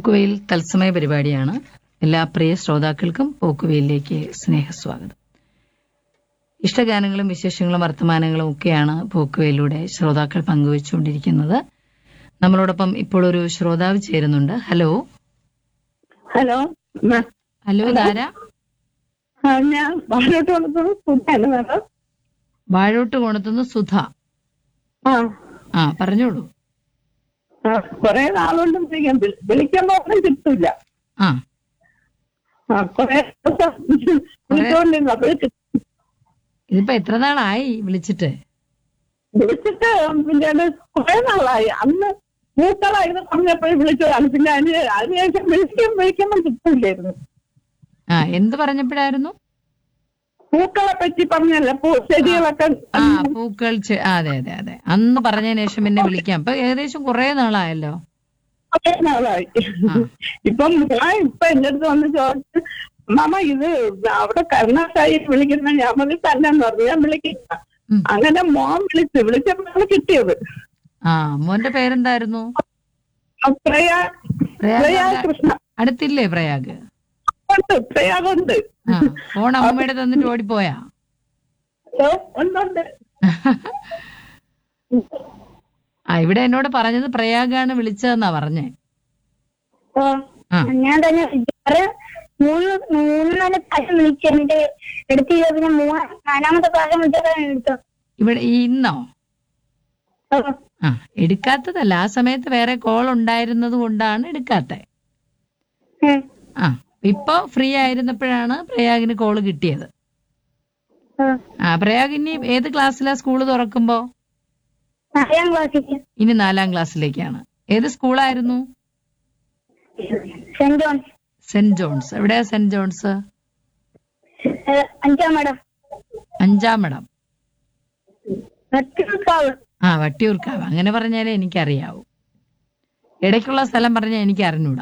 പോക്കുവെയിൽ തത്സമയ പരിപാടിയാണ് എല്ലാ പ്രിയ ശ്രോതാക്കൾക്കും പോക്കുവെയിലേക്ക് സ്നേഹസ്വാഗതം ഇഷ്ടഗാനങ്ങളും വിശേഷങ്ങളും വർത്തമാനങ്ങളും ഒക്കെയാണ് പോക്കുവെയിലൂടെ ശ്രോതാക്കൾ പങ്കുവച്ചുകൊണ്ടിരിക്കുന്നത് നമ്മളോടൊപ്പം ഇപ്പോൾ ഒരു ശ്രോതാവ് ചേരുന്നുണ്ട് ഹലോ ഹലോ മ- ഹലോ ഇതാരാ ആ, ഞാൻ വാഴോട്ട് വന്നപ്പോൾ ഫുഡാണ് മാഡം വാഴോട്ട് കൊണത്തുനിന്ന് സുധ ആ ആ പറഞ്ഞോളൂ ആ, കുറെ നാളുകൊണ്ട് വിളിക്കാൻ വിളി- വിളിക്കുമ്പോ ഒന്നും കിട്ടൂല ആ ആ കുറെ ദിവസം വിളിച്ചോണ്ടിരുന്നു അപ്പോൾ ഇതിപ്പോ എത്ര നാളായി വിളിച്ചിട്ട് വിളിച്ചിട്ട് പിന്നെ കുറെ നാളായി അന്ന് മൂക്കളായിരുന്നു പറഞ്ഞപ്പോഴും വിളിച്ചതാണ് പിന്നെ അതിന് അതിനുശേഷം വിളിക്കും വിളിക്കുമ്പോൾ കിട്ടൂലായിരുന്നു ആ എന്ത് പറഞ്ഞപ്പോഴായിരുന്നു പൂക്കളെ പറ്റി പറഞ്ഞല്ല പൂ ചെടികളൊക്കെ ആ പൂക്കൾ ചെ- ആ, അതെ അതെ അതെ അന്ന് പറഞ്ഞതിന് ശേഷം പിന്നെ വിളിക്കാം അപ്പൊ ഏകദേശം കുറെ നാളായല്ലോ കുറെ നാളായി ആ. ഇപ്പം ഞാൻ ഇപ്പൊ എന്റെ അടുത്ത് വന്ന് ചോദിച്ചു മാമ ഇത് അവിടെ കരുണാസായി വിളിക്കുന്ന ഞാൻ മതി തന്നെന്ന് പറഞ്ഞു ഞാൻ വിളിക്കില്ല ഉം. അങ്ങനെ മോൻ വിളിച്ചു വിളിച്ചപ്പോഴാണ് കിട്ടിയത് ആ മോന്റെ പേരെന്തായിരുന്നു ആ പ്രയാ പ്രയാഗ് പ്രയാ അവിടെ കൃഷ്ണ അടുത്തില്ലേ പ്രയാഗ് ഉണ്ട് പ്രയാഗുണ്ട് ആ ഫോൺ അമ്മൂമ്മയുടെ തന്നിട്ട് ഓടിപ്പോയാ ഓ, ഉണ്ടുണ്ട് ആ ഇവിടെ എന്നോട് പറഞ്ഞത് പ്രയാഗാണ് വിളിച്ചതെന്നാ പറഞ്ഞേ ഓ ആ ഞാൻ തന്നെ വേറെ മൂന്ന് മൂന്ന് നാല് പ്രാവശ്യം വിളിച്ചു എന്നിട്ട് എടുത്തില്ല പിന്നെ മൂന്ന് നാലാമത്തെ പ്രാവശ്യം വിളിച്ചതാണ് എടുത്തു ഇവിടെ ഈ ഇന്നോ ഓ ആ എടുക്കാത്തതല്ല ആ സമയത്ത് വേറെ കോൾ ഉണ്ടായിരുന്നത് കൊണ്ടാണ് എടുക്കാത്തത് ഉം. ആ ഇപ്പൊ ഫ്രീ ആയിരുന്നപ്പോഴാണ് പ്രയാഗിന് കോള് കിട്ടിയത് ഓ ആ പ്രയാഗ് ഇനി ഏത് ക്ലാസ്സിലാ സ്കൂള് തുറക്കുമ്പോ നാലാം ക്ലാസ്സിൽ ഇനി നാലാം ക്ലാസ്സിലേക്കാണ് ഏത് സ്കൂളായിരുന്നു സെന്റ് ജോൺ സെന്റ് ജോൺസ് എവിടെയാ സെന്റ് ജോൺസ് ഏ, അഞ്ചാം മേഡം അഞ്ചാമിടം വെട്ടിക്കാവ് ആ വട്ടിയൂർക്കാവ് അങ്ങനെ പറഞ്ഞാലേ എനിക്കറിയാവൂ ഇടയ്ക്കുള്ള സ്ഥലം പറഞ്ഞാൽ എനിക്ക് അറിഞ്ഞൂടാ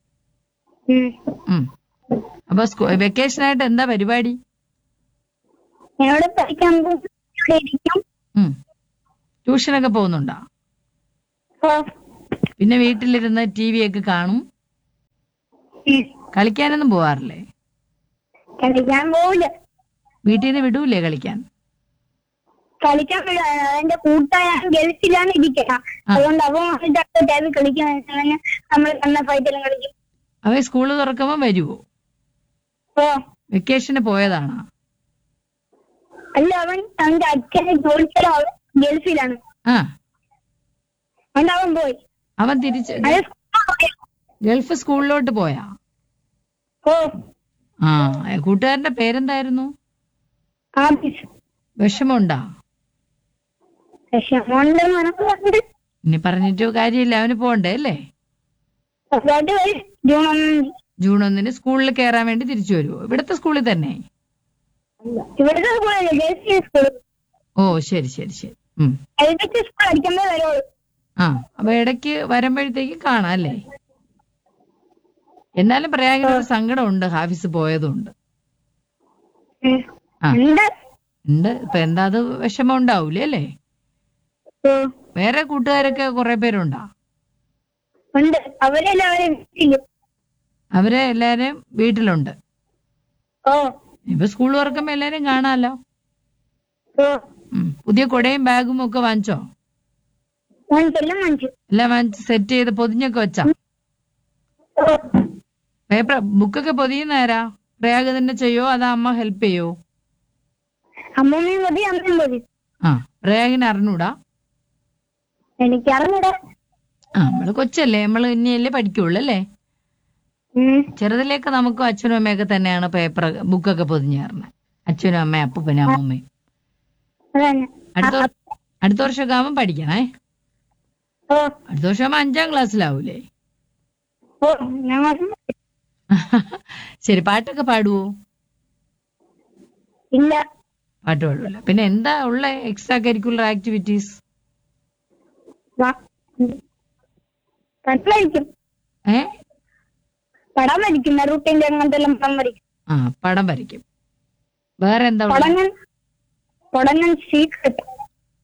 ഉം. അപ്പൊ വെക്കേഷൻ ആയിട്ട് എന്താ പരിപാടി എന്നോട് പഠിക്കാൻ പോകും ഇവിടെ ഇരിക്കും ഉം. ട്യൂഷനൊക്കെ പോകുന്നുണ്ടോ ഓ പിന്നെ വീട്ടിലിരുന്ന് ടി വി ഒക്കെ കാണും ഉം. കളിക്കാനൊന്നും പോവാറില്ലേ കളിക്കാൻ പോവില്ല വീട്ടിൽ നിന്ന് വിടൂലേ കളിക്കാൻ കളിക്കാൻ വിടാ എന്റെ കൂട്ടായ ഗൾഫിലാണ് ഇരിക്കണം അതുകൊണ്ട് അവൻ വന്നിട്ട് ടൈമിൽ കളിക്കാൻ അങ്ങനെ നമ്മൾ കണ്ണ ഫൈറ്റെല്ലാം കളിക്കും അവ സ്കൂള് തുറക്കുമ്പോൾ വരുവോ ഓ വെക്കേഷന് പോയതാണോ അല്ല അവൻ അവന്റെ അച്ഛനെ ജോലിച്ചാൽ ഗൾഫിലാണ് ആ അതുകൊണ്ട് അവൻ പോയി അവൻ തിരിച്ച് അത് സ്കൂളിൽ പോയി. ഗൾഫ് സ്കൂളിലോട്ട് പോയാ ഓ ആ കൂട്ടുകാരന്റെ പേരെന്തായിരുന്നു ആഫീസ് വിഷമമുണ്ടാ പക്ഷെ മോന്റെ മനസ്സിലുണ്ട് ഇനി പറഞ്ഞിട്ട് കാര്യമില്ല അവന് പോണ്ടേ അല്ലേ അതായിട്ട് വരും ജൂൺ ഒന്നാം ജൂൺ ഒന്നിന് സ്കൂളിൽ കയറാൻ വേണ്ടി തിരിച്ചു വരുമോ ഇവിടുത്തെ സ്കൂളിൽ തന്നെ ഇവിടുത്തെ സ്കൂളല്ലേ ഗൾഫിലെ സ്കൂൾ ഓ ശരി ശരി ശരി ഉം ഏതൊക്കെ സ്കൂൾ അടിക്കുമ്പോ വരുള്ളൂ ആ അപ്പൊ ഇടയ്ക്ക് വരുമ്പോഴത്തേക്ക് കാണാം അല്ലേ എന്നാലും പ്രയാഗിനൊരു സങ്കടമുണ്ട് ഹാഫീസ് പോയതുകൊണ്ട് ഉം. ആ. ഉണ്ട് ഉണ്ട് ഇപ്പൊ എന്താ അത് വിഷമം ഉണ്ടാവൂലേ അല്ലേ ഓ, വേറെ കൂട്ടുകാരൊക്കെ കുറെ പേരുണ്ടാ ഉണ്ട് അവരെല്ലാവരും വീട്ടില് അവരെ എല്ലാരും വീട്ടിലുണ്ട് ഓ ഇപ്പൊ സ്കൂൾ തുറക്കുമ്പോ എല്ലാരും കാണാലോ ഓ ഉം. പുതിയ കുടയും ബാഗും ഒക്കെ വാങ്ങിച്ചോ മനസ്സിലും മനസ്സിൽ എല്ലാം വാങ്ങിച്ച് സെറ്റ് ചെയ്ത് പൊതിഞ്ഞൊക്കെ വെച്ചാ ഓ പേപ്പർ ബുക്കൊക്കെ പൊതിയുന്നേരാ പ്രയാഗ് തന്നെ ചെയ്യോ അതാ അമ്മ ഹെൽപ്പ് ചെയ്യോ അമ്മമ്മയും മതി അമ്മയും മതി ആ പ്രയാഗിന് അറിഞ്ഞൂടാ എനിക്കറിഞ്ഞൂടാ ആ നമ്മള് കൊച്ചല്ലേ നമ്മള് ഇനിയല്ലേ പഠിക്കുള്ളൂ അല്ലേ ഉം. ചെറുതിലേക്ക് നമുക്കും അച്ഛനും അമ്മയൊക്കെ തന്നെയാണ് പേപ്പർ ബുക്കൊക്കെ പൊതിഞ്ഞു തരണേ അച്ഛനും അമ്മയും അപ്പൂപ്പനും അമ്മൂമ്മയും അതന്നെ അടുത്ത വർ- അടുത്ത വർഷമൊക്കെ ആവുമ്പോ പഠിക്കണേ ഓ അടുത്ത വർഷം ആവുമ്പോ അഞ്ചാം ക്ലാസ്സിലാവൂലേ ഓ ഞങ്ങൾ ശരി പാട്ടൊക്കെ പാടുവോ ഇല്ല പാട്ട് പാടുവല്ലോ പിന്നെ എന്താ ഉള്ള എക്സ്ട്രാ കരിക്കുലർ ആക്ടിവിറ്റീസ് പടം വരയ്ക്കും ഏ പടം വരയ്ക്കും റൂട്ടിന്റെ അങ്ങനത്തെ എല്ലാം പടം വരയ്ക്കും ആ പടം വരയ്ക്കും വേറെ എന്താ ഉള്ള പടങ്ങൾ പടങ്ങൾ സീക്രട്ട്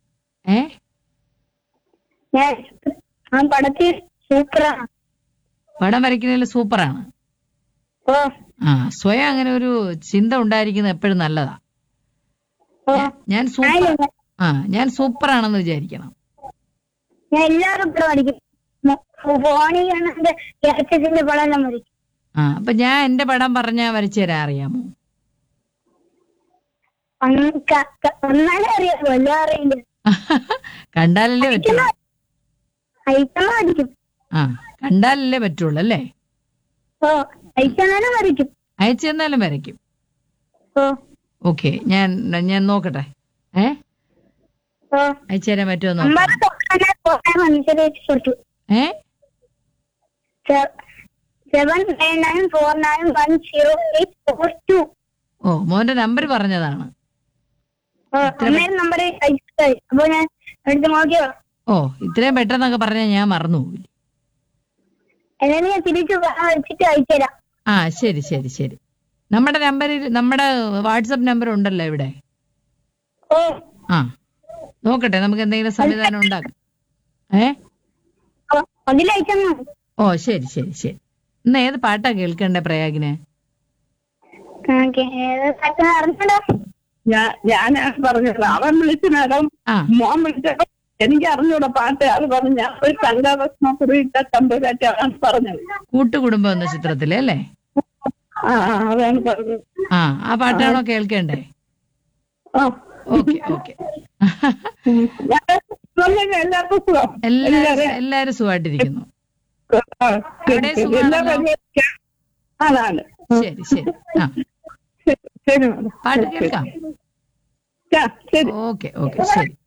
ഏ ഞാൻ ആ പടത്തിൽ സൂപ്പറാണ് പടം വരയ്ക്കുന്നതിൽ സൂപ്പറാണ് ഓ ആ സ്വയം അങ്ങനെ ഒരു ചിന്ത ഉണ്ടായിരിക്കുന്നത് എപ്പോഴും നല്ലതാ ഓ ഞാൻ സൂപ്പർ ആയില്ല. ആ ഞാൻ സൂപ്പറാണെന്ന് വിചാരിക്കണം ഞാൻ എല്ലാവരും പടം വരയ്ക്കും ഫോണിൽ കാണാന്റെ ക്യാരക്ടേഴ്സിന്റെ പടം എല്ലാം വരയ്ക്കും ആ അപ്പൊ ഞാൻ എന്റെ പടം പറഞ്ഞാ വരച്ചു തരാൻ അറിയാമോ അന്ന് ക- ക- ഒന്നാലേ അറിയാമോ എല്ലാം അറിയില്ല കണ്ടാലല്ലേ പറ്റുള്ളൂ അയച്ചെന്നാ വരയ്ക്കും ആ കണ്ടാലല്ലേ പറ്റുള്ളൂ അല്ലേ ഓ അയച്ചെന്നാലും വരയ്ക്കും അയച്ചു തന്നാലും വരയ്ക്കും ഓ ഓക്കെ ഞാൻ ഞാൻ നോക്കട്ടെ ഏ ഓ അയച്ചു തരാൻ പറ്റുമോ നോക്കാം അമ്മാരെ തൊക്കാനെ പോകാൻ മനസ്സിലാക്കി കൊടുത്തു ഏ seven nine nine four nine one zero eight four two ഓ മോന്റെ നമ്പർ പറഞ്ഞതാണ് അമ്മയുടെ നമ്പർ അയച്ചു അപ്പൊ ഞാൻ എടുത്ത് നോക്കിയോ ഓ ഇത്രയും പെട്ടെന്നൊക്കെ പറഞ്ഞാൽ ഞാൻ മറന്നു പോവില്ല എന്നാലും ഞാൻ തിരിച്ചു വെച്ചിട്ട് അയച്ചുതരാം ആ ശരി ശരി ശരി നമ്മുടെ നമ്പറിൽ നമ്മുടെ വാട്സപ്പ് നമ്പർ ഉണ്ടല്ലോ ഇവിടെ ഓ ആ നോക്കട്ടെ നമുക്ക് എന്തെങ്കിലും സംവിധാനം ഉണ്ടാക്കാം ഏ ഓ, അതിലയച്ചെന്നാ ഓ ശരി ശരി ശരി ഇന്ന് ഏത് പാട്ടാ കേൾക്കണ്ടേ പ്രയാഗിന് ഓക്കെ അറിഞ്ഞൂടാ ഞാൻ ഞാനാണ് പറഞ്ഞത് അവൻ വിളിച്ചു മാഡം ആ മോൻ വിളിച്ചപ്പോ എനിക്ക് അറിഞ്ഞൂടാ പാട്ട് അത് പറഞ്ഞു ഞാൻ ഒരു സംഘാഭസ്മ കുറിയിട്ട തമ്പുരാറ്റാണ് പറഞ്ഞത് കൂട്ടുകുടുംബം എന്ന ചിത്രത്തിലെ അല്ലേ ആ ആ, അതാണ് പറഞ്ഞത് ആ ആ പാട്ടാണോ കേൾക്കേണ്ടേ ആ ഓക്കെ ഓക്കെ ഉം. ഞാൻ പറഞ്ഞത് എല്ലാവർക്കും സുഖം എല്ലാരും എല്ലാരും സുഖമായിട്ടിരിക്കുന്നു ആ, ശരി, അവിടെ ശരി. സുഖമാണല്ലോ? എല്ലാ പരിപാടിയും അതാണ് ശരി ശരി ആ ശരി, ശരി മാഡം പാട്ട് കേൾക്കാം ആ, ശരി ഓക്കെ ഓക്കെ ശരി